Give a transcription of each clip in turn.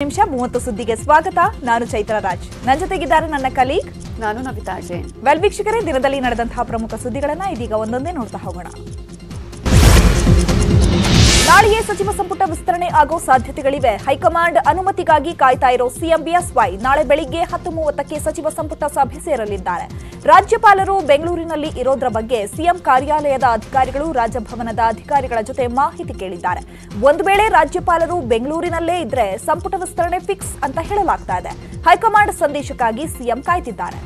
ನಿಮಿಷ ಮೂವತ್ತು ಸುದ್ದಿಗೆ ಸ್ವಾಗತ ನಾನು ಚೈತ್ರ ರಾಜ್ ನನ್ನ ಜೊತೆಗಿದ್ದಾರೆ ನನ್ನ ಕಲೀಗ್ ನಾನು ನವಿತಾ ಜೈನ್ ವೆಲ್ ವೀಕ್ಷಕರೇ ದಿನದಲ್ಲಿ ನಡೆದಂತಹ ಪ್ರಮುಖ ಸುದ್ದಿಗಳನ್ನ ಇದೀಗ ಒಂದೊಂದೇ ನೋಡ್ತಾ ಹೋಗೋಣ ನಾಳೆಯೇ ಸಚಿವ ಸಂಪುಟ ವಿಸ್ತರಣೆ ಆಗೋ ಸಾಧ್ಯತೆಗಳಿವೆ ಹೈಕಮಾಂಡ್ ಅನುಮತಿಗಾಗಿ ಕಾಯ್ತಾ ಇರೋ ಸಿಎಂ ಬಿಎಸ್ವೈ ನಾಳೆ ಬೆಳಿಗ್ಗೆ ಹತ್ತು ಮೂವತ್ತಕ್ಕೆ ಸಚಿವ ಸಂಪುಟ ಸಭೆ ಸೇರಲಿದ್ದಾರೆ ರಾಜ್ಯಪಾಲರು ಬೆಂಗಳೂರಿನಲ್ಲಿ ಇರೋದ್ರ ಬಗ್ಗೆ ಸಿಎಂ ಕಾರ್ಯಾಲಯದ ಅಧಿಕಾರಿಗಳು ರಾಜಭವನದ ಅಧಿಕಾರಿಗಳ ಜೊತೆ ಮಾಹಿತಿ ಕೇಳಿದ್ದಾರೆ ಒಂದು ವೇಳೆ ರಾಜ್ಯಪಾಲರು ಬೆಂಗಳೂರಿನಲ್ಲೇ ಇದ್ರೆ ಸಂಪುಟ ವಿಸ್ತರಣೆ ಫಿಕ್ಸ್ ಅಂತ ಹೇಳಲಾಗ್ತಾ ಇದೆ ಹೈಕಮಾಂಡ್ ಸಂದೇಶಕ್ಕಾಗಿ ಸಿಎಂ ಕಾಯ್ತಿದ್ದಾರೆ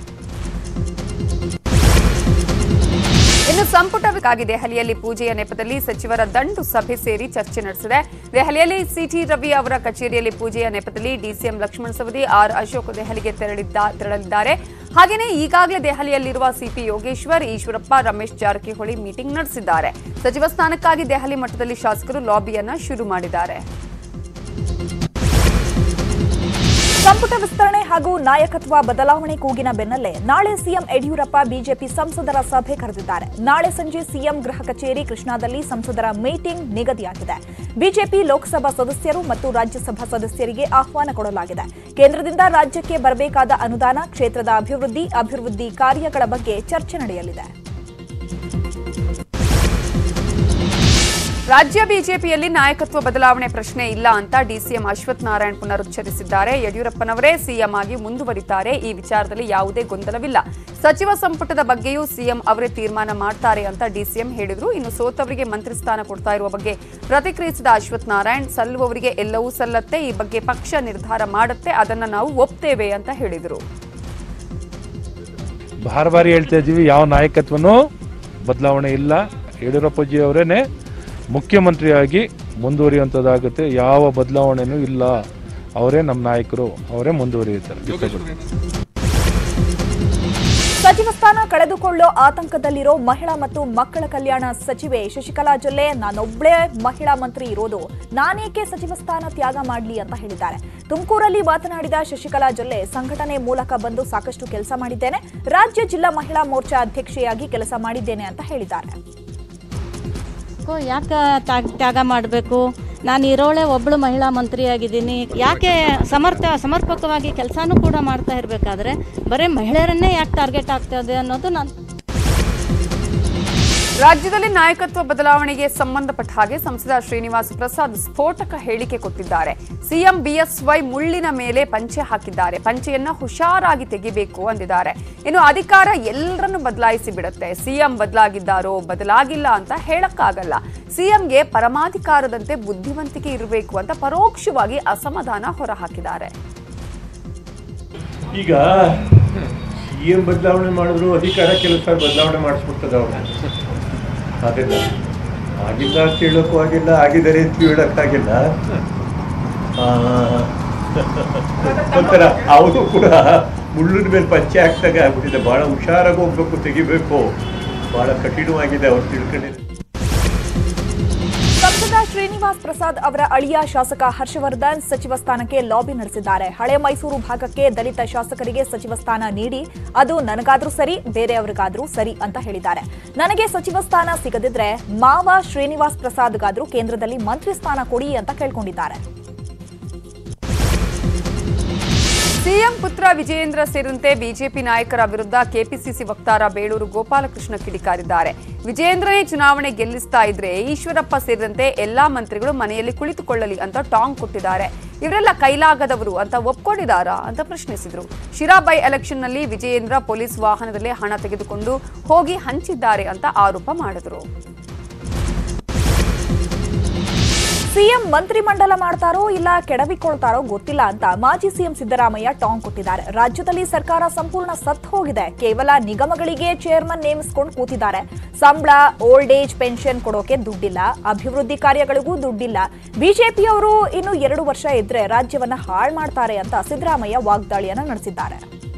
ಇನ್ನು ಸಂಪುಟಕ್ಕಾಗಿ ದೆಹಲಿಯಲ್ಲಿ ಪೂಜೆಯ ನೆಪದಲ್ಲಿ ಸಚಿವರ ದಂಡು ಸಭೆ ಸೇರಿ ಚರ್ಚೆ ನಡೆಸಿದೆ ದೆಹಲಿಯಲ್ಲಿ ಸಿಟಿ ರವಿ ಅವರ ಕಚೇರಿಯಲ್ಲಿ ಪೂಜೆಯ ನೆಪದಲ್ಲಿ ಡಿಸಿಎಂ ಲಕ್ಷ್ಮಣ ಸವದಿ ಆರ್ ಅಶೋಕ್ ದೆಹಲಿಗೆ ತೆರಳಿದ್ದ ತೆರಳಿದ್ದಾರೆ ಹಾಗೆಯೇ ಈಗಾಗಲೇ ದೆಹಲಿಯಲ್ಲಿರುವ ಸಿಪಿ ಯೋಗೇಶ್ವರ್ ಈಶ್ವರಪ್ಪ ರಮೇಶ್ ಜಾರಕಿಹೊಳಿ ಮೀಟಿಂಗ್ ನಡೆಸಿದ್ದಾರೆ ಸಚಿವ ಸ್ಥಾನಕ್ಕಾಗಿ ದೆಹಲಿ ಮಟ್ಟದಲ್ಲಿ ಶಾಸಕರು ಲಾಬಿಯನ್ನ ಶುರು ಮಾಡಿದ್ದಾರೆ ಸಂಪುಟ ವಿಸ್ತರಣೆ ಹಾಗೂ ನಾಯಕತ್ವ ಬದಲಾವಣೆ ಕೂಗಿನ ಬೆನ್ನಲ್ಲೇ ನಾಳೆ ಸಿಎಂ ಯಡಿಯೂರಪ್ಪ ಬಿಜೆಪಿ ಸಂಸದರ ಸಭೆ ಕರೆದಿದ್ದಾರೆ ನಾಳೆ ಸಂಜೆ ಸಿಎಂ ಗೃಹ ಕಚೇರಿ ಕೃಷ್ಣಾದಲ್ಲಿ ಸಂಸದರ ಮೀಟಿಂಗ್ ನಿಗದಿಯಾಗಿದೆ ಬಿಜೆಪಿ ಲೋಕಸಭಾ ಸದಸ್ಯರು ಮತ್ತು ರಾಜ್ಯಸಭಾ ಸದಸ್ಯರಿಗೆ ಆಹ್ವಾನ ಕೊಡಲಾಗಿದೆ ಕೇಂದ್ರದಿಂದ ರಾಜ್ಯಕ್ಕೆ ಬರಬೇಕಾದ ಅನುದಾನ ಕ್ಷೇತ್ರದ ಅಭಿವೃದ್ಧಿ ಅಭಿವೃದ್ಧಿ ಕಾರ್ಯಗಳ ಬಗ್ಗೆ ಚರ್ಚೆ ನಡೆಯಲಿದೆ ರಾಜ್ಯ ಬಿಜೆಪಿಯಲ್ಲಿ ನಾಯಕತ್ವ ಬದಲಾವಣೆ ಪ್ರಶ್ನೆ ಇಲ್ಲ ಅಂತ ಡಿಸಿಎಂ ಅಶ್ವಥ್ ನಾರಾಯಣ್ ಪುನರುಚ್ಚರಿಸಿದ್ದಾರೆ ಯಡಿಯೂರಪ್ಪನವರೇ ಸಿಎಂ ಆಗಿ ಮುಂದುವರಿತಾರೆ ಈ ವಿಚಾರದಲ್ಲಿ ಯಾವುದೇ ಗೊಂದಲವಿಲ್ಲ ಸಚಿವ ಸಂಪುಟದ ಬಗ್ಗೆಯೂ ಸಿಎಂ ಅವರೇ ತೀರ್ಮಾನ ಮಾಡ್ತಾರೆ ಅಂತ ಡಿಸಿಎಂ ಹೇಳಿದ್ರು ಇನ್ನು ಸೋತವರಿಗೆ ಮಂತ್ರಿ ಸ್ಥಾನ ಕೊಡ್ತಾ ಇರುವ ಬಗ್ಗೆ ಪ್ರತಿಕ್ರಿಯಿಸಿದ ಅಶ್ವಥ್ ನಾರಾಯಣ್ ಸಲ್ಲುವವರಿಗೆ ಎಲ್ಲವೂ ಸಲ್ಲತ್ತೆ ಈ ಬಗ್ಗೆ ಪಕ್ಷ ನಿರ್ಧಾರ ಮಾಡುತ್ತೆ ಅದನ್ನ ನಾವು ಒಪ್ತೇವೆ ಅಂತ ಹೇಳಿದರು ಬಾರ್ ಬಾರಿ ಹೇಳ್ತಾ ಇದ್ದೀವಿ ಯಾವ ನಾಯಕತ್ವನೂ ಬದಲಾವಣೆ ಇಲ್ಲ ಯಡಿಯೂರಪ್ಪಜಿ ಅವರೇನೆ ಮುಖ್ಯಮಂತ್ರಿಯಾಗಿ ಮುಂದುವರಿಯುವಂಥದ್ದಾಗುತ್ತೆ ಯಾವ ಬದಲಾವಣೆನೂ ಇಲ್ಲ ಅವರೇ ನಮ್ಮ ನಾಯಕರು ಅವರೇ ಮುಂದುವರಿಯುತ್ತಾರೆ ಸಚಿವ ಸ್ಥಾನ ಕಳೆದುಕೊಳ್ಳೋ ಆತಂಕದಲ್ಲಿರೋ ಮಹಿಳಾ ಮತ್ತು ಮಕ್ಕಳ ಕಲ್ಯಾಣ ಸಚಿವೆ ಶಶಿಕಲಾ ಜೊಲ್ಲೆ ನಾನೊಬ್ಳೇ ಮಹಿಳಾ ಮಂತ್ರಿ ಇರೋದು ನಾನೇಕೆ ಸಚಿವ ಸ್ಥಾನ ತ್ಯಾಗ ಮಾಡಲಿ ಅಂತ ಹೇಳಿದ್ದಾರೆ ತುಮಕೂರಲ್ಲಿ ಮಾತನಾಡಿದ ಶಶಿಕಲಾ ಜೊಲ್ಲೆ ಸಂಘಟನೆ ಮೂಲಕ ಬಂದು ಸಾಕಷ್ಟು ಕೆಲಸ ಮಾಡಿದ್ದೇನೆ ರಾಜ್ಯ ಜಿಲ್ಲಾ ಮಹಿಳಾ ಮೋರ್ಚಾ ಅಧ್ಯಕ್ಷೆಯಾಗಿ ಕೆಲಸ ಮಾಡಿದ್ದೇನೆ ಅಂತ ಹೇಳಿದ್ದಾರೆ ಯಾಕೆ ತ್ಯಾಗ ಮಾಡಬೇಕು ನಾನು ಇರೋಳೆ ಒಬ್ಬಳು ಮಹಿಳಾ ಮಂತ್ರಿಯಾಗಿದ್ದೀನಿ ಯಾಕೆ ಸಮರ್ಥ ಸಮರ್ಪಕವಾಗಿ ಕೆಲಸನೂ ಕೂಡ ಮಾಡ್ತಾ ಇರಬೇಕಾದ್ರೆ ಬರೀ ಮಹಿಳೆಯರನ್ನೇ ಯಾಕೆ ಟಾರ್ಗೆಟ್ ಆಗ್ತದೆ ಅನ್ನೋದು ನಾನು ರಾಜ್ಯದಲ್ಲಿ ನಾಯಕತ್ವ ಬದಲಾವಣೆಗೆ ಸಂಬಂಧಪಟ್ಟ ಹಾಗೆ ಸಂಸದ ಶ್ರೀನಿವಾಸ್ ಪ್ರಸಾದ್ ಸ್ಫೋಟಕ ಹೇಳಿಕೆ ಕೊಟ್ಟಿದ್ದಾರೆ ಸಿಎಂ ಬಿಎಸ್ವೈ ಮುಳ್ಳಿನ ಮೇಲೆ ಪಂಚೆ ಹಾಕಿದ್ದಾರೆ ಪಂಚೆಯನ್ನ ಹುಷಾರಾಗಿ ತೆಗಿಬೇಕು ಅಂದಿದ್ದಾರೆ ಇನ್ನು ಅಧಿಕಾರ ಎಲ್ಲರನ್ನು ಬದಲಾಯಿಸಿ ಬಿಡುತ್ತೆ ಸಿಎಂ ಬದಲಾಗಿದ್ದಾರೋ ಬದಲಾಗಿಲ್ಲ ಅಂತ ಹೇಳಕ್ಕಾಗಲ್ಲ ಸಿಎಂಗೆ ಪರಮಾಧಿಕಾರದಂತೆ ಬುದ್ಧಿವಂತಿಕೆ ಇರಬೇಕು ಅಂತ ಪರೋಕ್ಷವಾಗಿ ಅಸಮಾಧಾನ ಹೊರಹಾಕಿದ್ದಾರೆ ಈಗ ಸಿ ಎಂ ಬದಲಾವಣೆ ಮಾಡಿದ್ರು ಅಧಿಕಾರ ಕೆಲಸ ಬದಲಾವಣೆ ಮಾಡಿಸ್ಬಿಡ್ತದೆ ಅವ್ರನ್ನ ಹಾಗಿಲ್ಲ ಆಗಿಲ್ಲ ಅಂತ ಹೇಳೋಕ್ಕೂ ಆಗಿಲ್ಲ ಆಗಿದ್ದಾರೆ ಅಂತ ಹೇಳೋಕ್ಕಾಗಿಲ್ಲ ಆ, ಒಂಥರ ಅವರು ಕೂಡ ಮುಳ್ಳಿನ ಮೇಲೆ ಪಂಚೆ ಹಾಕ್ದಾಗ ಆಗ್ಬಿಟ್ಟಿದೆ ಭಾಳ ಹುಷಾರಾಗಿ ಹೋಗ್ಬೇಕು ತೆಗಿಬೇಕು ಭಾಳ ಕಠಿಣವಾಗಿದೆ ಅವ್ರು ತಿಳ್ಕೊಂಡಿದ್ದಾರೆ ಸಂಸದ ಶ್ರೀನಿವಾಸ್ ಪ್ರಸಾದ್ ಅವರ ಅಳಿಯ ಶಾಸಕ ಹರ್ಷವರ್ಧನ್ ಸಚಿವ ಸ್ಥಾನಕ್ಕೆ ಲಾಬಿ ನಡೆಸಿದ್ದಾರೆ ಹಳೆ ಮೈಸೂರು ಭಾಗಕ್ಕೆ ದಲಿತ ಶಾಸಕರಿಗೆ ಸಚಿವ ಸ್ಥಾನ ನೀಡಿ ಅದು ನನಗಾದ್ರೂ ಸರಿ ಬೇರೆಯವರಿಗಾದ್ರೂ ಸರಿ ಅಂತ ಹೇಳಿದ್ದಾರೆ ನನಗೆ ಸಚಿವ ಸ್ಥಾನ ಸಿಗದಿದ್ರೆ ಮಾವ ಶ್ರೀನಿವಾಸ್ ಪ್ರಸಾದ್ಗಾದ್ರೂ ಕೇಂದ್ರದಲ್ಲಿ ಮಂತ್ರಿ ಸ್ಥಾನ ಕೊಡಿ ಅಂತ ಕೇಳ್ಕೊಂಡಿದ್ದಾರೆ ಸಿಎಂ ಪುತ್ರ ವಿಜಯೇಂದ್ರ ಸೇರಿದಂತೆ ಬಿಜೆಪಿ ನಾಯಕರ ವಿರುದ್ಧ ಕೆಪಿಸಿಸಿ ವಕ್ತಾರ ಬೇಳೂರು ಗೋಪಾಲಕೃಷ್ಣ ಕಿಡಿಕಾರಿದ್ದಾರೆ ವಿಜಯೇಂದ್ರನೇ ಚುನಾವಣೆ ಗೆಲ್ಲಿಸ್ತಾ ಇದ್ರೆ ಈಶ್ವರಪ್ಪ ಸೇರಿದಂತೆ ಎಲ್ಲಾ ಮಂತ್ರಿಗಳು ಮನೆಯಲ್ಲಿ ಕುಳಿತುಕೊಳ್ಳಲಿ ಅಂತ ಟಾಂಗ್ ಕೊಟ್ಟಿದ್ದಾರೆ ಇವರೆಲ್ಲ ಕೈಲಾಗದವರು ಅಂತ ಒಪ್ಕೊಂಡಿದ್ದಾರಾ ಅಂತ ಪ್ರಶ್ನಿಸಿದ್ರು ಶಿರಾ ಬೈ ಎಲೆಕ್ಷನ್ನಲ್ಲಿ ವಿಜಯೇಂದ್ರ ಪೊಲೀಸ್ ವಾಹನದಲ್ಲಿ ಹಣ ತೆಗೆದುಕೊಂಡು ಹೋಗಿ ಹಂಚಿದ್ದಾರೆ ಅಂತ ಆರೋಪ ಮಾಡಿದ್ರು ಸಿಎಂ ಮಂತ್ರಿಮಂಡಲ ಮಾಡ್ತಾರೋ ಇಲ್ಲ ಕೆಡವಿಕೊಳ್ತಾರೋ ಗೊತ್ತಿಲ್ಲ ಅಂತ ಮಾಜಿ ಸಿಎಂ ಸಿದ್ದರಾಮಯ್ಯ ಟಾಂಗ್ ಕೊಟ್ಟಿದ್ದಾರೆ ರಾಜ್ಯದಲ್ಲಿ ಸರ್ಕಾರ ಸಂಪೂರ್ಣ ಸತ್ ಹೋಗಿದೆ ಕೇವಲ ನಿಗಮಗಳಿಗೆ ಚೇರ್ಮನ್ ನೇಮಿಸಿಕೊಂಡು ಕೂತಿದ್ದಾರೆ ಸಂಬಳ ಓಲ್ಡ್ ಏಜ್ ಪೆನ್ಷನ್ ಕೊಡೋಕೆ ದುಡ್ಡಿಲ್ಲ ಅಭಿವೃದ್ಧಿ ಕಾರ್ಯಗಳಿಗೂ ದುಡ್ಡಿಲ್ಲ ಬಿಜೆಪಿಯವರು ಇನ್ನು ಎರಡು ವರ್ಷ ಇದ್ರೆ ರಾಜ್ಯವನ್ನ ಹಾಳು ಮಾಡ್ತಾರೆ ಅಂತ ಸಿದ್ದರಾಮಯ್ಯ ವಾಗ್ದಾಳಿಯನ್ನ ನಡೆಸಿದ್ದಾರೆ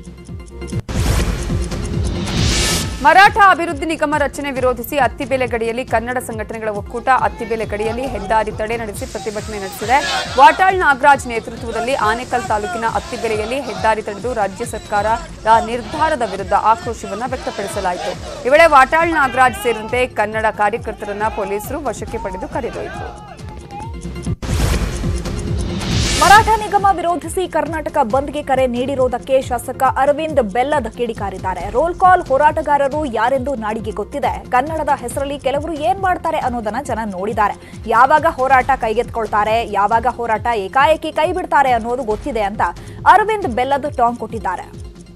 ಮರಾಠ ಅಭಿವೃದ್ಧಿ ನಿಗಮ ರಚನೆ ವಿರೋಧಿಸಿ ಅತ್ತಿಬೇಲೆ ಗಡಿಯಲ್ಲಿ ಕನ್ನಡ ಸಂಘಟನೆಗಳ ಒಕ್ಕೂಟ ಅತ್ತಿಬೇಲೆ ಗಡಿಯಲ್ಲಿ ಹೆದ್ದಾರಿ ತಡೆ ನಡೆಸಿ ಪ್ರತಿಭಟನೆ ನಡೆಸಿದೆ ವಾಟಾಳ್ ನಾಗರಾಜ್ ನೇತೃತ್ವದಲ್ಲಿ ಆನೇಕಲ್ ತಾಲೂಕಿನ ಅತ್ತಿಬೇಲೆಯಲ್ಲಿ ಹೆದ್ದಾರಿ ತಡೆದು ರಾಜ್ಯ ಸರ್ಕಾರದ ನಿರ್ಧಾರದ ವಿರುದ್ಧ ಆಕ್ರೋಶವನ್ನು ವ್ಯಕ್ತಪಡಿಸಲಾಯಿತು ಈ ವೇಳೆ ವಾಟಾಳ್ ನಾಗರಾಜ್ ಸೇರಿದಂತೆ ಕನ್ನಡ ಕಾರ್ಯಕರ್ತರನ್ನ ಪೊಲೀಸರು ವಶಕ್ಕೆ ಪಡೆದು ಕರೆದೊಯ್ದರು ಮರಾಠ ನಿಗಮ ವಿರೋಧಿಸಿ ಕರ್ನಾಟಕ ಬಂದ್ಗೆ ಕರೆ ನೀಡಿರುವುದಕ್ಕೆ ಶಾಸಕ ಅರವಿಂದ್ ಬೆಲ್ಲದ್ ಕಿಡಿಕಾರಿದ್ದಾರೆ ರೋಲ್ ಕಾಲ್ ಹೋರಾಟಗಾರರು ಯಾರೆಂದು ನಾಡಿಗೆ ಗೊತ್ತಿದೆ ಕನ್ನಡದ ಹೆಸರಲ್ಲಿ ಕೆಲವರು ಏನ್ ಮಾಡ್ತಾರೆ ಅನ್ನೋದನ್ನ ಜನ ನೋಡಿದ್ದಾರೆ ಯಾವಾಗ ಹೋರಾಟ ಕೈಗೆತ್ಕೊಳ್ತಾರೆ ಯಾವಾಗ ಹೋರಾಟ ಏಕಾಏಕಿ ಕೈ ಬಿಡ್ತಾರೆ ಅನ್ನೋದು ಗೊತ್ತಿದೆ ಅಂತ ಅರವಿಂದ್ ಬೆಲ್ಲದ್ ಟಾಂಗ್ ಕೊಟ್ಟಿದ್ದಾರೆ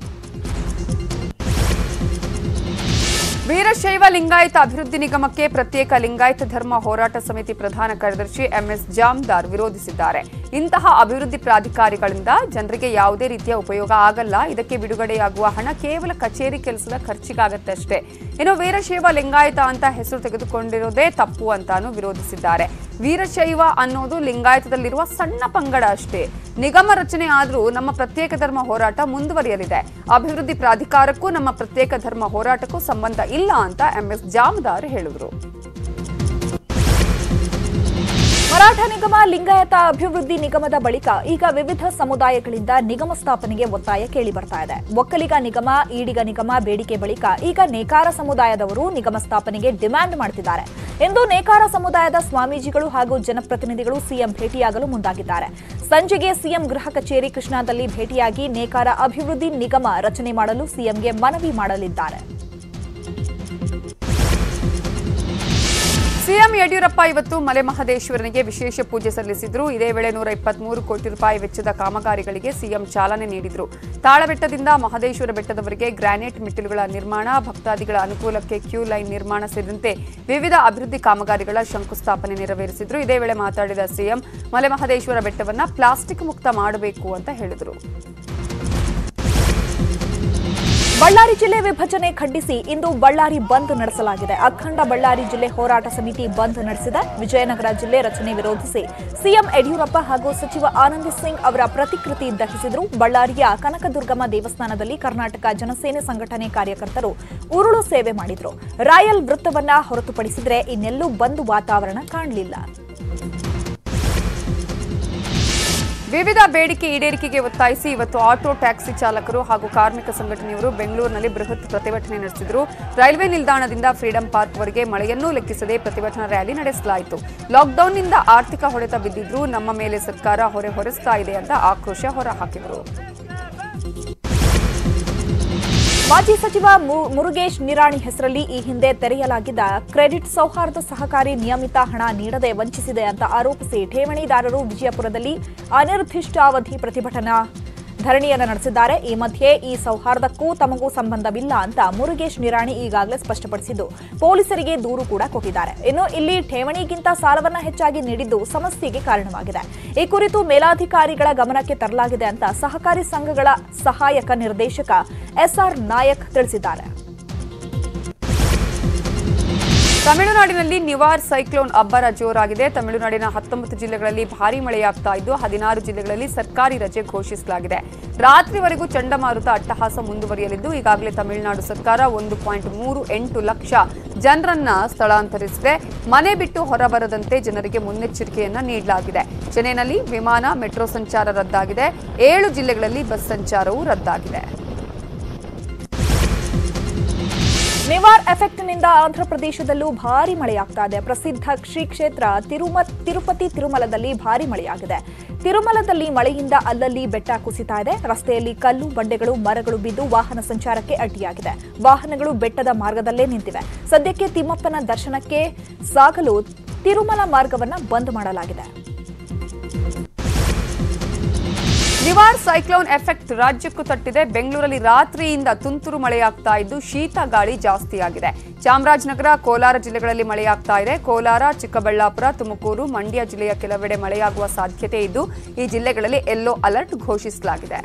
ವೀರಶೈವ ಲಿಂಗಾಯತ ಅಭಿವೃದ್ಧಿ ನಿಗಮಕ್ಕೆ ಪ್ರತ್ಯೇಕ ಲಿಂಗಾಯತ ಧರ್ಮ ಹೋರಾಟ ಸಮಿತಿ ಪ್ರಧಾನ ಕಾರ್ಯದರ್ಶಿ ಎಂಎಸ್ ಜಾಮ್ದಾರ್ ವಿರೋಧಿಸಿದ್ದಾರೆ ಇಂತಹ ಅಭಿವೃದ್ಧಿ ಪ್ರಾಧಿಕಾರಿಗಳಿಂದ ಜನರಿಗೆ ಯಾವುದೇ ರೀತಿಯ ಉಪಯೋಗ ಆಗಲ್ಲ ಇದಕ್ಕೆ ಬಿಡುಗಡೆಯಾಗುವ ಹಣ ಕೇವಲ ಕಚೇರಿ ಕೆಲಸದ ಖರ್ಚಿಗಾಗತ್ತೆ ಅಷ್ಟೇ ಇನ್ನು ವೀರಶೈವ ಲಿಂಗಾಯತ ಅಂತ ಹೆಸರು ತೆಗೆದುಕೊಂಡಿರೋದೇ ತಪ್ಪು ಅಂತಾನು ವಿರೋಧಿಸಿದ್ದಾರೆ ವೀರಶೈವ ಅನ್ನೋದು ಲಿಂಗಾಯತದಲ್ಲಿರುವ ಸಣ್ಣ ಪಂಗಡ ಅಷ್ಟೇ ನಿಗಮ ರಚನೆ ಆದರೂ ನಮ್ಮ ಪ್ರತ್ಯೇಕ ಧರ್ಮ ಹೋರಾಟ ಮುಂದುವರಿಯಲಿದೆ ಅಭಿವೃದ್ಧಿ ಪ್ರಾಧಿಕಾರಕ್ಕೂ ನಮ್ಮ ಪ್ರತ್ಯೇಕ ಧರ್ಮ ಹೋರಾಟಕ್ಕೂ ಸಂಬಂಧ ಇಲ್ಲ ಅಂತ ಎಂಎಸ್ ಜಾಮದಾರ್ ಹೇಳಿದರು ಮರಾಠ ನಿಗಮ ಲಿಂಗಾಯತ ಅಭಿವೃದ್ಧಿ ನಿಗಮದ ಬಳಿಕ ಈಗ ವಿವಿಧ ಸಮುದಾಯಗಳಿಂದ ನಿಗಮ ಸ್ಥಾಪನೆಗೆ ಒತ್ತಾಯ ಕೇಳಿ ಬರ್ತಾ ಇದೆ ಒಕ್ಕಲಿಗ ನಿಗಮ ಈಡಿಗ ನಿಗಮ ಬೇಡಿಕೆ ಬಳಿಕ ಈಗ ನೇಕಾರ ಸಮುದಾಯದವರು ನಿಗಮ ಸ್ಥಾಪನೆಗೆ ಡಿಮ್ಯಾಂಡ್ ಮಾಡ್ತಿದ್ದಾರೆ ಇಂದು ನೇಕಾರ ಸಮುದಾಯದ ಸ್ವಾಮೀಜಿಗಳು ಹಾಗೂ ಜನಪ್ರತಿನಿಧಿಗಳು ಸಿಎಂ ಭೇಟಿಯಾಗಲು ಮುಂದಾಗಿದ್ದಾರೆ ಸಂಜೆಗೆ ಸಿಎಂ ಗೃಹ ಕಚೇರಿ ಕೃಷ್ಣಾದಲ್ಲಿ ಭೇಟಿಯಾಗಿ ನೇಕಾರ ಅಭಿವೃದ್ಧಿ ನಿಗಮ ರಚನೆ ಮಾಡಲು ಸಿಎಂಗೆ ಮನವಿ ಮಾಡಲಿದ್ದಾರೆ ಸಿಎಂ ಯಡಿಯೂರಪ್ಪ ಇವತ್ತು ಮಲೆ ಮಹದೇಶ್ವರನಿಗೆ ವಿಶೇಷ ಪೂಜೆ ಸಲ್ಲಿಸಿದ್ರು ಇದೇ ವೇಳೆ ನೂರ ಇಪ್ಪತ್ಮೂರು ಕೋಟಿ ರೂಪಾಯಿ ವೆಚ್ಚದ ಕಾಮಗಾರಿಗಳಿಗೆ ಸಿಎಂ ಚಾಲನೆ ನೀಡಿದ್ರು ತಾಳಬೆಟ್ಟದಿಂದ ಮಹದೇಶ್ವರ ಬೆಟ್ಟದವರೆಗೆ ಗ್ರಾನೈಟ್ ಮೆಟ್ಟಿಲುಗಳ ನಿರ್ಮಾಣ ಭಕ್ತಾದಿಗಳ ಅನುಕೂಲಕ್ಕೆ ಕ್ಯೂ ಲೈನ್ ನಿರ್ಮಾಣ ಸೇರಿದಂತೆ ವಿವಿಧ ಅಭಿವೃದ್ಧಿ ಕಾಮಗಾರಿಗಳ ಶಂಕುಸ್ಥಾಪನೆ ನೆರವೇರಿಸಿದ್ರು ಇದೇ ವೇಳೆ ಮಾತಾಡಿದ ಸಿಎಂ ಮಲೆ ಮಹದೇಶ್ವರ ಬೆಟ್ಟವನ್ನ ಪ್ಲಾಸ್ಟಿಕ್ ಮುಕ್ತ ಮಾಡಬೇಕು ಅಂತ ಹೇಳಿದರು ಬಳ್ಳಾರಿ ಜಿಲ್ಲೆ ವಿಭಜನೆ ಖಂಡಿಸಿ ಇಂದು ಬಳ್ಳಾರಿ ಬಂದ್ ನಡೆಸಲಾಗಿದೆ ಅಖಂಡ ಬಳ್ಳಾರಿ ಜಿಲ್ಲೆ ಹೋರಾಟ ಸಮಿತಿ ಬಂದ್ ನಡೆಸಿದೆ ವಿಜಯನಗರ ಜಿಲ್ಲೆ ರಚನೆ ವಿರೋಧಿಸಿ ಸಿಎಂ ಯಡಿಯೂರಪ್ಪ ಹಾಗೂ ಸಚಿವ ಆನಂದ್ ಸಿಂಗ್ ಅವರ ಪ್ರತಿಕೃತಿ ದಹಿಸಿದ್ರು ಬಳ್ಳಾರಿಯ ಕನಕದುರ್ಗಮ್ಮ ದೇವಸ್ಥಾನದಲ್ಲಿ ಕರ್ನಾಟಕ ಜನಸೇನೆ ಸಂಘಟನೆ ಕಾರ್ಯಕರ್ತರು ಉರುಳು ಸೇವೆ ಮಾಡಿದ್ರು ರಾಯಲ್ ವೃತ್ತವನ್ನ ಹೊರತುಪಡಿಸಿದ್ರೆ ಇನ್ನೆಲ್ಲೂ ಬಂದ್ ವಾತಾವರಣ ಕಾಣಲಿಲ್ಲ ವಿವಿಧ ಬೇಡಿಕೆ ಈಡೇರಿಕೆಗೆ ಒತ್ತಾಯಿಸಿ ಇವತ್ತು ಆಟೋ ಟ್ಯಾಕ್ಸಿ ಚಾಲಕರು ಹಾಗೂ ಕಾರ್ಮಿಕ ಸಂಘಟನೆಯವರು ಬೆಂಗಳೂರಿನಲ್ಲಿ ಬೃಹತ್ ಪ್ರತಿಭಟನೆ ನಡೆಸಿದರು ರೈಲ್ವೆ ನಿಲ್ದಾಣದಿಂದ ಫ್ರೀಡಂ ಪಾರ್ಕ್ವರೆಗೆ ಮಳೆಯನ್ನೂ ಲೆಕ್ಕಿಸದೆ ಪ್ರತಿಭಟನಾ ರ್ಯಾಲಿ ನಡೆಸಲಾಯಿತು ಲಾಕ್ಡೌನ್ನಿಂದ ಆರ್ಥಿಕ ಹೊಡೆತ ಬಿದ್ದಿದ್ರೂ ನಮ್ಮ ಮೇಲೆ ಸರ್ಕಾರ ಹೊರೆ ಹೊರಿಸ್ತಾ ಇದೆ ಅಂತ ಆಕ್ರೋಶ ಹೊರಹಾಕಿದರು ಮಾಜಿ ಸಚಿವ ಮು- ಮುರುಗೇಶ್ ನಿರಾಣಿ ಹೆಸರಲ್ಲಿ ಈ ಹಿಂದೆ ತೆರೆಯಲಾಗಿದ್ದ ಕ್ರೆಡಿಟ್ ಸೌಹಾರ್ದ ಸಹಕಾರಿ ನಿಯಮಿತ ಹಣ ನೀಡದೆ ವಂಚಿಸಿದೆ ಅಂತ ಆರೋಪಿಸಿ ಠೇವಣಿದಾರರು ವಿಜಯಪುರದಲ್ಲಿ ಅನಿರ್ದಿಷ್ಟಾವಧಿ ಪ್ರತಿಭಟನಾ ಧರಣಿಯನ್ನು ನಡೆಸಿದ್ದಾರೆ ಈ ಮಧ್ಯೆ ಈ ಸೌಹಾರ್ದಕ್ಕೂ ತಮಗೂ ಸಂಬಂಧವಿಲ್ಲ ಅಂತ ಮುರುಗೇಶ್ ನಿರಾಣಿ ಈಗಾಗಲೇ ಸ್ಪಷ್ಟಪಡಿಸಿದ್ದು ಪೊಲೀಸರಿಗೆ ದೂರು ಕೂಡ ಕೊಟ್ಟಿದ್ದಾರೆ ಇನ್ನು ಇಲ್ಲಿ ಠೇವಣಿಗಿಂತ ಸಾಲವನ್ನ ಹೆಚ್ಚಾಗಿ ನೀಡಿದ್ದು ಸಮಸ್ಯೆಗೆ ಕಾರಣವಾಗಿದೆ ಈ ಕುರಿತು ಮೇಲಾಧಿಕಾರಿಗಳ ಗಮನಕ್ಕೆ ತರಲಾಗಿದೆ ಅಂತ ಸಹಕಾರಿ ಸಂಘಗಳ ಸಹಾಯಕ ನಿರ್ದೇಶಕ ಎಸ್ಆರ್ ನಾಯಕ್ ತಿಳಿಸಿದ್ದಾರೆ ತಮಿಳುನಾಡಿನಲ್ಲಿ ನಿವಾರ್ ಸೈಕ್ಲೋನ್ ಅಬ್ಬರ ಜೋರಾಗಿದೆ ತಮಿಳುನಾಡಿನ ಹತ್ತೊಂಬತ್ತು ಜಿಲ್ಲೆಗಳಲ್ಲಿ ಭಾರೀ ಮಳೆಯಾಗ್ತಾ ಇದ್ದು ಹದಿನಾರು ಜಿಲ್ಲೆಗಳಲ್ಲಿ ಸರ್ಕಾರಿ ರಜೆ ಘೋಷಿಸಲಾಗಿದೆ ರಾತ್ರಿವರೆಗೂ ಚಂಡಮಾರುತ ಅಟ್ಟಹಾಸ ಮುಂದುವರಿಯಲಿದ್ದು ಈಗಾಗಲೇ ತಮಿಳುನಾಡು ಸರ್ಕಾರ ಒಂದು ಪಾಯಿಂಟ್ ಮೂರು ಎಂಟು ಲಕ್ಷ ಜನರನ್ನ ಸ್ಥಳಾಂತರಿಸಿದೆ ಮನೆ ಬಿಟ್ಟು ಹೊರಬರದಂತೆ ಜನರಿಗೆ ಮುನ್ನೆಚ್ಚರಿಕೆಯನ್ನ ನೀಡಲಾಗಿದೆ ಚೆನ್ನೈನಲ್ಲಿ ವಿಮಾನ ಮೆಟ್ರೋ ಸಂಚಾರ ರದ್ದಾಗಿದೆ ಏಳು ಜಿಲ್ಲೆಗಳಲ್ಲಿ ಬಸ್ ಸಂಚಾರವೂ ರದ್ದಾಗಿದೆ ನಿವಾರ್ ಎಫೆಕ್ಟ್ನಿಂದ ಆಂಧ್ರಪ್ರದೇಶದಲ್ಲೂ ಭಾರಿ ಮಳೆಯಾಗ್ತಾ ಇದೆ ಪ್ರಸಿದ್ಧ ಶ್ರೀ ಕ್ಷೇತ್ರ ತಿರುಮ ತಿರುಪತಿ ತಿರುಮಲದಲ್ಲಿ ಭಾರಿ ಮಳೆಯಾಗಿದೆ ತಿರುಮಲದಲ್ಲಿ ಮಳೆಯಿಂದ ಅಲ್ಲಲ್ಲಿ ಬೆಟ್ಟ ಕುಸಿತಾ ಇದೆ ರಸ್ತೆಯಲ್ಲಿ ಕಲ್ಲು ಬಂಡೆಗಳು ಮರಗಳು ಬಿದ್ದು ವಾಹನ ಸಂಚಾರಕ್ಕೆ ಅಡ್ಡಿಯಾಗಿದೆ ವಾಹನಗಳು ಬೆಟ್ಟದ ಮಾರ್ಗದಲ್ಲೇ ನಿಂತಿವೆ ಸದ್ಯಕ್ಕೆ ತಿಮ್ಮಪ್ಪನ ದರ್ಶನಕ್ಕೆ ಸಾಗಲು ತಿರುಮಲ ಮಾರ್ಗವನ್ನ ಬಂದ್ ಮಾಡಲಾಗಿದೆ ನಿವಾರ್ ಸೈಕ್ಲೋನ್ ಎಫೆಕ್ಟ್ ರಾಜ್ಯಕ್ಕೂ ತಟ್ಟಿದೆ ಬೆಂಗಳೂರಲ್ಲಿ ರಾತ್ರಿಯಿಂದ ತುಂತುರು ಮಳೆಯಾಗ್ತಾ ಇದ್ದು ಶೀತ ಗಾಳಿ ಜಾಸ್ತಿಯಾಗಿದೆ ಚಾಮರಾಜನಗರ ಕೋಲಾರ ಜಿಲ್ಲೆಗಳಲ್ಲಿ ಮಳೆಯಾಗ್ತಾ ಇದೆ ಕೋಲಾರ ಚಿಕ್ಕಬಳ್ಳಾಪುರ ತುಮಕೂರು ಮಂಡ್ಯ ಜಿಲ್ಲೆಯ ಕೆಲವೆಡೆ ಮಳೆಯಾಗುವ ಸಾಧ್ಯತೆ ಇದ್ದು ಈ ಜಿಲ್ಲೆಗಳಲ್ಲಿ ಯೆಲ್ಲೋ ಅಲರ್ಟ್ ಘೋಷಿಸಲಾಗಿದೆ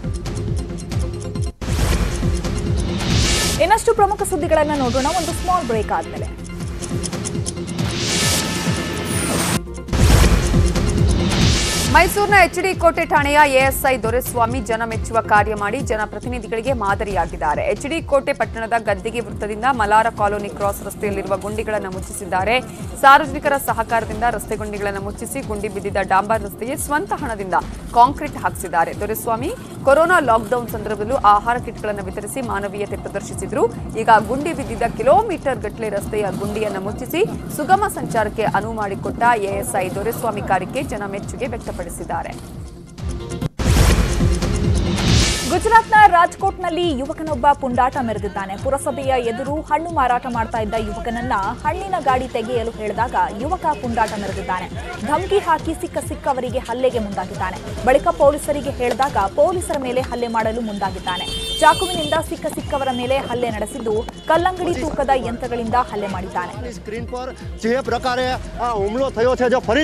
ಇನ್ನಷ್ಟು ಪ್ರಮುಖ ಸುದ್ದಿಗಳನ್ನ ನೋಡೋಣ ಒಂದು ಸ್ಮಾಲ್ ಬ್ರೇಕ್ ಆದ್ಮೇಲೆ ಮೈಸೂರಿನ ಎಚ್ಡಿ ಕೋಟೆ ಠಾಣೆಯ ಎಎಸ್ಐ ದೊರೆಸ್ವಾಮಿ ಜನ ಮೆಚ್ಚುವ ಕಾರ್ಯ ಮಾಡಿ ಜನಪ್ರತಿನಿಧಿಗಳಿಗೆ ಮಾದರಿಯಾಗಿದ್ದಾರೆ ಎಚ್ಡಿ ಕೋಟೆ ಪಟ್ಟಣದ ಗದ್ದಿಗೆ ವೃತ್ತದಿಂದ ಮಲಾರ ಕಾಲೋನಿ ಕ್ರಾಸ್ ರಸ್ತೆಯಲ್ಲಿರುವ ಗುಂಡಿಗಳನ್ನು ಮುಚ್ಚಿಸಿದ್ದಾರೆ ಸಾರ್ವಜನಿಕರ ಸಹಕಾರದಿಂದ ರಸ್ತೆ ಗುಂಡಿಗಳನ್ನು ಮುಚ್ಚಿಸಿ ಗುಂಡಿ ಬಿದ್ದಿದ್ದ ಡಾಂಬರ್ ರಸ್ತೆಗೆ ಸ್ವಂತ ಹಣದಿಂದ ಕಾಂಕ್ರೀಟ್ ಹಾಕಿಸಿದ್ದಾರೆ ದೊರೆಸ್ವಾಮಿ ಕೊರೋನಾ ಲಾಕ್ಡೌನ್ ಸಂದರ್ಭದಲ್ಲೂ ಆಹಾರ ಕಿಟ್ಗಳನ್ನು ವಿತರಿಸಿ ಮಾನವೀಯತೆ ಪ್ರದರ್ಶಿಸಿದ್ರು ಈಗ ಗುಂಡಿ ಬಿದ್ದಿದ್ದ ಕಿಲೋಮೀಟರ್ ಗಟ್ಟಲೆ ರಸ್ತೆಯ ಗುಂಡಿಯನ್ನು ಮುಚ್ಚಿಸಿ ಸುಗಮ ಸಂಚಾರಕ್ಕೆ ಅನುವು ಮಾಡಿಕೊಟ್ಟ ಎಎಸ್ಐ ದೊರೆಸ್ವಾಮಿ ಕಾರ್ಯಕ್ಕೆ ಜನ ಮೆಚ್ಚುಗೆ ವ್ಯಕ್ತಪಡಿಸಿದ್ದಾರೆ ಗುಜರಾತ್ನ ರಾಜ್ಕೋಟ್ನಲ್ಲಿ ಯುವಕನೊಬ್ಬ ಪುಂಡಾಟ ಮೆರೆದಿದ್ದಾನೆ ಪುರಸಭೆಯ ಎದುರು ಹಣ್ಣು ಮಾರಾಟ ಮಾಡ್ತಾ ಇದ್ದ ಯುವಕನನ್ನ ಹಣ್ಣಿನ ಗಾಡಿ ತೆಗೆಯಲು ಹೇಳಿದಾಗ ಯುವಕ ಪುಂಡಾಟ ಮೆರೆದಿದ್ದಾನೆ ಧಮಕಿ ಹಾಕಿ ಸಿಕ್ಕ ಸಿಕ್ಕವರಿಗೆ ಹಲ್ಲೆಗೆ ಮುಂದಾಗಿದ್ದಾನೆ ಬಳಿಕ ಪೊಲೀಸರಿಗೆ ಹೇಳಿದಾಗ ಪೊಲೀಸರ ಮೇಲೆ ಹಲ್ಲೆ ಮಾಡಲು ಮುಂದಾಗಿದ್ದಾನೆ ಚಾಕುವಿನಿಂದ ಸಿಕ್ಕ ಸಿಕ್ಕವರ ಮೇಲೆ ಹಲ್ಲೆ ನಡೆಸಿದ್ದು ಕಲ್ಲಂಗಡಿ ತೂಕದ ಯಂತ್ರಗಳಿಂದ ಹಲ್ಲೆ ಮಾಡಿದ್ದಾನೆ સ્ક્રીન પર જે પ્રકારે આ હુમલો થયો છે જો ફરી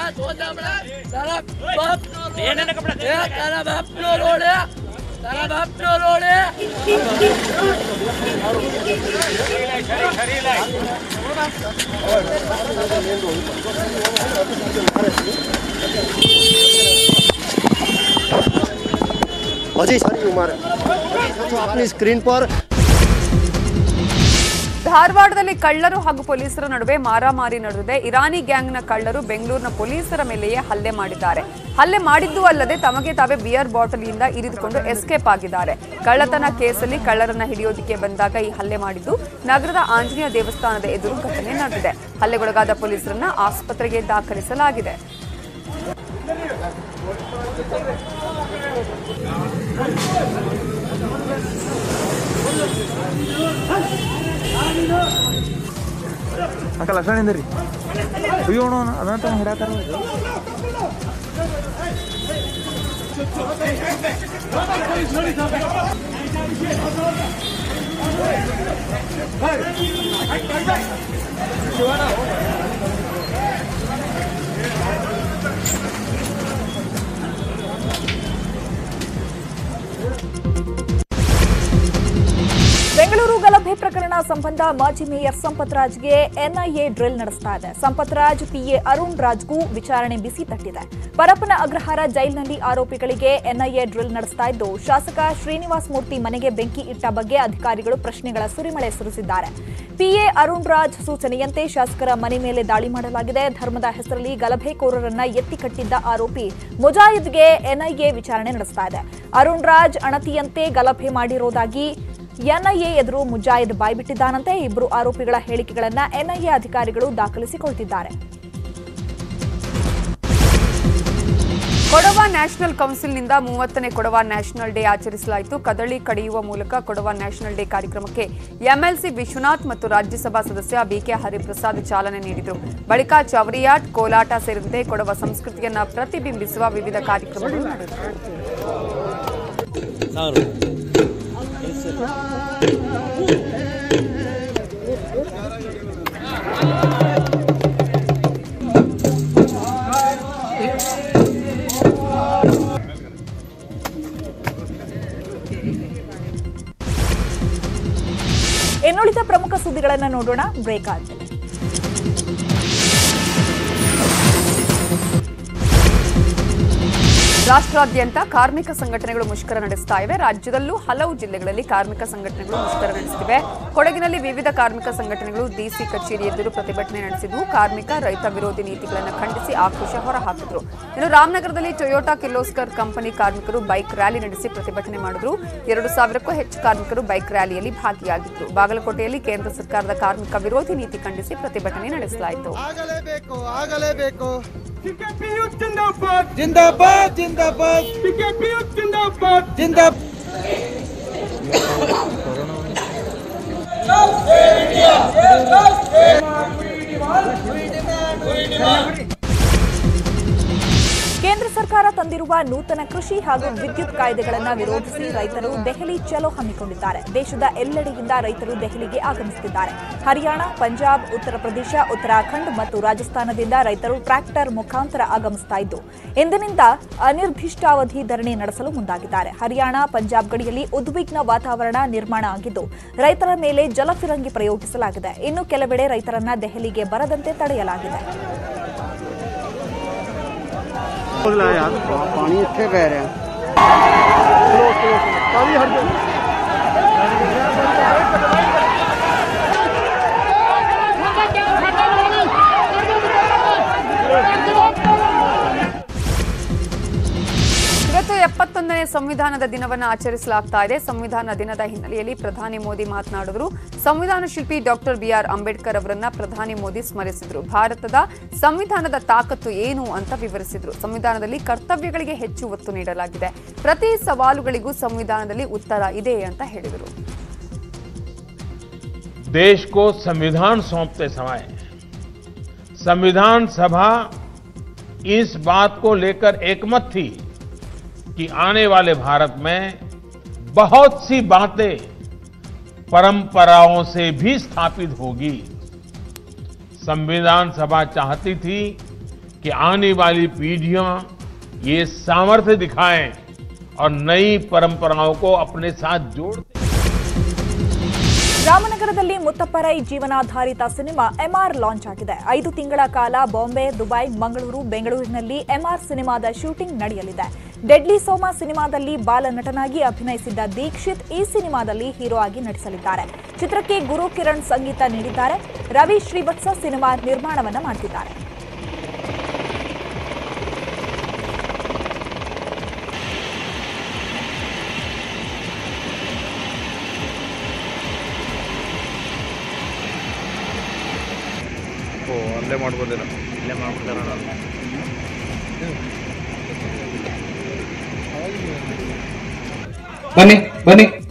હજી સારી ઉંમર આપની સ્ક્રીન પર ಧಾರವಾಡದಲ್ಲಿ ಕಳ್ಳರು ಹಾಗೂ ಪೊಲೀಸರ ನಡುವೆ ಮಾರಾಮಾರಿ ನಡೆದಿದೆ ಇರಾನಿ ಗ್ಯಾಂಗ್ನ ಕಳ್ಳರು ಬೆಂಗಳೂರಿನ ಪೊಲೀಸರ ಮೇಲೆಯೇ ಹಲ್ಲೆ ಮಾಡಿದ್ದಾರೆ ಹಲ್ಲೆ ಮಾಡಿದ್ದು ಅಲ್ಲದೆ ತಮಗೆ ತಾವೇ ಬಿಯರ್ ಬಾಟಲಿಯಿಂದ ಇರಿದುಕೊಂಡು ಎಸ್ಕೇಪ್ ಆಗಿದ್ದಾರೆ ಕಳ್ಳತನ ಕೇಸಲ್ಲಿ ಕಳ್ಳರನ್ನ ಹಿಡಿಯೋದಕ್ಕೆ ಬಂದಾಗ ಈ ಹಲ್ಲೆ ಮಾಡಿದ್ದು ನಗರದ ಆಂಜನೇಯ ದೇವಸ್ಥಾನದ ಎದುರು ಘಟನೆ ನಡೆದಿದೆ ಹಲ್ಲೆಗೊಳಗಾದ ಪೊಲೀಸರನ್ನ ಆಸ್ಪತ್ರೆಗೆ ದಾಖಲಿಸಲಾಗಿದೆ ಅಂಕಲ್ ಅಷ್ಟೇ ನಿಂದ್ರಿ ಅಯ್ಯೋ ಅಣ್ಣ ಅದಂತ ಹಿಡಾತಾರ ಬೆಂಗಳೂರು ಗಲಭೆ ಪ್ರಕರಣ ಸಂಬಂಧ ಮಾಜಿ ಮೇಯರ್ ಸಂಪತ್ ರಾಜ್ಗೆ ಎನ್ಐಎ ಡ್ರಿಲ್ ನಡೆಸ್ತಾ ಇದೆ ಸಂಪತ್ ರಾಜ್ ಪಿಎ ಅರುಣ್ ರಾಜ್ಗೂ ವಿಚಾರಣೆ ಬಿಸಿ ತಟ್ಟಿದೆ ಪರಪ್ಪನ ಅಗ್ರಹಾರ ಜೈಲಿನಲ್ಲಿ ಆರೋಪಿಗಳಿಗೆ ಎನ್ಐಎ ಡ್ರಿಲ್ ನಡೆಸ್ತಾ ಇದ್ದು ಶಾಸಕ ಶ್ರೀನಿವಾಸ್ ಮೂರ್ತಿ ಮನೆಗೆ ಬೆಂಕಿ ಇಟ್ಟ ಬಗ್ಗೆ ಅಧಿಕಾರಿಗಳು ಪ್ರಶ್ನೆಗಳ ಸುರಿಮಳೆ ಸುರಿಸಿದ್ದಾರೆ ಪಿಎ ಅರುಣ್ ರಾಜ್ ಸೂಚನೆಯಂತೆ ಶಾಸಕರ ಮನೆ ಮೇಲೆ ದಾಳಿ ಮಾಡಲಾಗಿದೆ ಧರ್ಮದ ಹೆಸರಲ್ಲಿ ಗಲಭೆಕೋರರನ್ನ ಎತ್ತಿ ಕಟ್ಟಿದ್ದ ಆರೋಪಿ ಮುಜಾಹಿದ್ಗೆ ಎನ್ಐಎ ವಿಚಾರಣೆ ನಡೆಸ್ತಾ ಇದೆ ಅರುಣ್ ರಾಜ್ ಅಣತಿಯಂತೆ ಗಲಭೆ ಮಾಡಿರೋದಾಗಿ ಎನ್ಐಎ ಎದುರು ಮುಜಾಹಿದ್ ಬಾಯ್ಬಿಟ್ಟಿದ್ದಾನಂತೆ ಇಬ್ಬರು ಆರೋಪಿಗಳ ಹೇಳಿಕೆಗಳನ್ನ ಎನ್ಐಎ ಅಧಿಕಾರಿಗಳು ದಾಖಲಿಸಿಕೊಳ್ತಿದ್ದಾರೆ ಕೊಡವ ನ್ಯಾಷನಲ್ ಕೌನ್ಸಿಲ್ನಿಂದ ಮೂವತ್ತನೇ ಕೊಡವ ನ್ಯಾಷನಲ್ ಡೇ ಆಚರಿಸಲಾಯಿತು ಕದಳಿ ಕಡಿಯುವ ಮೂಲಕ ಕೊಡವ ನ್ಯಾಷನಲ್ ಡೇ ಕಾರ್ಯಕ್ರಮಕ್ಕೆ ಎಂಎಲ್ಸಿ ವಿಶ್ವನಾಥ್ ಮತ್ತು ರಾಜ್ಯಸಭಾ ಸದಸ್ಯ ಬಿಕೆ ಹರಿಪ್ರಸಾದ್ ಚಾಲನೆ ನೀಡಿದರು ಬಳಿಕ ಚವರಿಯಾಟ್ ಕೋಲಾಟ ಸೇರಿದಂತೆ ಕೊಡವ ಸಂಸ್ಕೃತಿಯನ್ನ ಪ್ರತಿಬಿಂಬಿಸುವ ವಿವಿಧ ಕಾರ್ಯಕ್ರಮಗಳು ನಡೆದವು ಇನ್ನುಳಿದ ಪ್ರಮುಖ ಸುದ್ದಿಗಳನ್ನು ನೋಡೋಣ ಬ್ರೇಕ್ ಆದ್ಮೇಲೆ ರಾಷ್ಟ್ರಾದ್ಯಂತ ಕಾರ್ಮಿಕ ಸಂಘಟನೆಗಳು ಮುಷ್ಕರ ನಡೆಸ್ತಾ ಇವೆ ರಾಜ್ಯದಲ್ಲೂ ಹಲವು ಜಿಲ್ಲೆಗಳಲ್ಲಿ ಕಾರ್ಮಿಕ ಸಂಘಟನೆಗಳು ಮುಷ್ಕರ ನಡೆಸುತ್ತಿವೆ ಕೊಡಗಿನಲ್ಲಿ ವಿವಿಧ ಕಾರ್ಮಿಕ ಸಂಘಟನೆಗಳು ಡಿಸಿ ಕಚೇರಿ ಎದುರು ಪ್ರತಿಭಟನೆ ನಡೆಸಿದ್ವು ಕಾರ್ಮಿಕ ರೈತ ವಿರೋಧಿ ನೀತಿಗಳನ್ನು ಖಂಡಿಸಿ ಆಕ್ರೋಶ ಹೊರಹಾಕಿದ್ರು ಇನ್ನು ರಾಮನಗರದಲ್ಲಿ ಟೊಯೋಟಾ ಕಿರ್ಲೋಸ್ಕರ್ ಕಂಪನಿ ಕಾರ್ಮಿಕರು ಬೈಕ್ ರ್ಯಾಲಿ ನಡೆಸಿ ಪ್ರತಿಭಟನೆ ಮಾಡಿದ್ರು ಎರಡು ಸಾವಿರಕ್ಕೂ ಹೆಚ್ಚು ಕಾರ್ಮಿಕರು ಬೈಕ್ ರ್ಯಾಲಿಯಲ್ಲಿ ಭಾಗಿಯಾಗಿದ್ರು ಬಾಗಲಕೋಟೆಯಲ್ಲಿ ಕೇಂದ್ರ ಸರ್ಕಾರದ ಕಾರ್ಮಿಕ ವಿರೋಧಿ ನೀತಿ ಖಂಡಿಸಿ ಪ್ರತಿಭಟನೆ ನಡೆಸಲಾಯಿತು ಆಗಲೇಬೇಕು ಆಗಲೇಬೇಕು ಜಿಂದಾಬಾದ್ ಜಿಂದಾಬಾದ್ ಜಿಂದಾಬಾದ್ ಜಿಂದಾಬಾದ್ ಕೇಂದ್ರ ಸರ್ಕಾರ ತಂದಿರುವ ನೂತನ ಕೃಷಿ ಹಾಗೂ ವಿದ್ಯುತ್ ಕಾಯ್ದೆಗಳನ್ನು ವಿರೋಧಿಸಿ ರೈತರು ದೆಹಲಿ ಚಲೋ ಹಮ್ಮಿಕೊಂಡಿದ್ದಾರೆ ದೇಶದ ಎಲ್ಲೆಡೆಯಿಂದ ರೈತರು ದೆಹಲಿಗೆ ಆಗಮಿಸುತ್ತಿದ್ದಾರೆ ಹರಿಯಾಣ ಪಂಜಾಬ್ ಉತ್ತರ ಪ್ರದೇಶ ಉತ್ತರಾಖಂಡ್ ಮತ್ತು ರಾಜಸ್ಥಾನದಿಂದ ರೈತರು ಟ್ರ್ಯಾಕ್ಟರ್ ಮುಖಾಂತರ ಆಗಮಿಸ್ತಾ ಇದ್ದು ಇಂದಿನಿಂದ ಅನಿರ್ದಿಷ್ಟಾವಧಿ ಧರಣಿ ನಡೆಸಲು ಮುಂದಾಗಿದ್ದಾರೆ ಹರಿಯಾಣ ಪಂಜಾಬ್ ಗಡಿಯಲ್ಲಿ ಉದ್ವಿಗ್ನ ವಾತಾವರಣ ನಿರ್ಮಾಣ ಆಗಿದ್ದು ರೈತರ ಮೇಲೆ ಜಲಫಿರಂಗಿ ಪ್ರಯೋಗಿಸಲಾಗಿದೆ ಇನ್ನು ಕೆಲವೆಡೆ ರೈತರನ್ನ ದೆಹಲಿಗೆ ಬರದಂತೆ ತಡೆಯಲಾಗಿದೆ પાણી ਇੱਥੇ ਪੈ ਰਿਹਾ ಇವತ್ತು ಎಪ್ಪತ್ತೊಂದನೇ ಸಂವಿಧಾನದ ದಿನವನ್ನು ಆಚರಿಸಲಾಗ್ತಾ ಇದೆ ಸಂವಿಧಾನ ದಿನದ ಹಿನ್ನೆಲೆಯಲ್ಲಿ ಪ್ರಧಾನಿ ಮೋದಿ ಮಾತನಾಡಿದ್ರು ಸಂವಿಧಾನ ಶಿಲ್ಪಿ ಡಾಕ್ಟರ್ ಬಿಆರ್ ಅಂಬೇಡ್ಕರ್ ಅವರನ್ನ ಪ್ರಧಾನಿ ಮೋದಿ ಸ್ಮರಿಸಿದ್ರು ಭಾರತದ ಸಂವಿಧಾನದ ತಾಕತ್ತು ಏನು ಅಂತ ವಿವರಿಸಿದ್ರು ಸಂವಿಧಾನದಲ್ಲಿ ಕರ್ತವ್ಯಗಳಿಗೆ ಹೆಚ್ಚು ಒತ್ತು ನೀಡಲಾಗಿದೆ ಪ್ರತಿ ಸವಾಲುಗಳಿಗೂ ಸಂವಿಧಾನದಲ್ಲಿ ಉತ್ತರ ಇದೆ ಅಂತ ಹೇಳಿದರು देश को संविधान सौंपते समय संविधान सभा इस बात को लेकर एकमत थी कि आने वाले भारत में बहुत सी बातें परंपराओं से भी स्थापित होगी संविधान सभा चाहती थी कि आने वाली पीढ़ियां ये सामर्थ्य दिखाएं और नई परंपराओं को अपने साथ जोड़ दें। ರಾಮನಗರದಲ್ಲಿ ಮುತ್ತಪ್ಪರೈ ಜೀವನಾಧಾರಿತ ಸಿನಿಮಾ ಎಂಆರ್ ಲಾಂಚ್ ಆಗಿದೆ ಐದು ತಿಂಗಳ ಕಾಲ ಬಾಂಬೆ ದುಬೈ ಮಂಗಳೂರು ಬೆಂಗಳೂರಿನಲ್ಲಿ ಎಂಆರ್ ಸಿನಿಮಾದ ಶೂಟಿಂಗ್ ನಡೆಯಲಿದೆ ಡೆಡ್ಲಿ ಸೋಮ ಸಿನಿಮಾದಲ್ಲಿ ಬಾಲನಟನಾಗಿ ಅಭಿನಯಿಸಿದ್ದ ದೀಕ್ಷಿತ್ ಈ ಸಿನಿಮಾದಲ್ಲಿ ಹೀರೋ ಆಗಿ ನಟಿಸಲಿದ್ದಾರೆ ಚಿತ್ರಕ್ಕೆ ಗುರು ಕಿರಣ್ ಸಂಗೀತ ನೀಡಿದ್ದಾರೆ ರವಿ ಶ್ರೀವತ್ಸ ಸಿನಿಮಾ ನಿರ್ಮಾಣವನ್ನ ಮಾಡ್ತಿದ್ದಾರೆ ಅಲ್ಲೇ ಮಾಡ್ಬೋದಿಲ್ಲ ಬನ್ನಿ ಬನ್ನಿ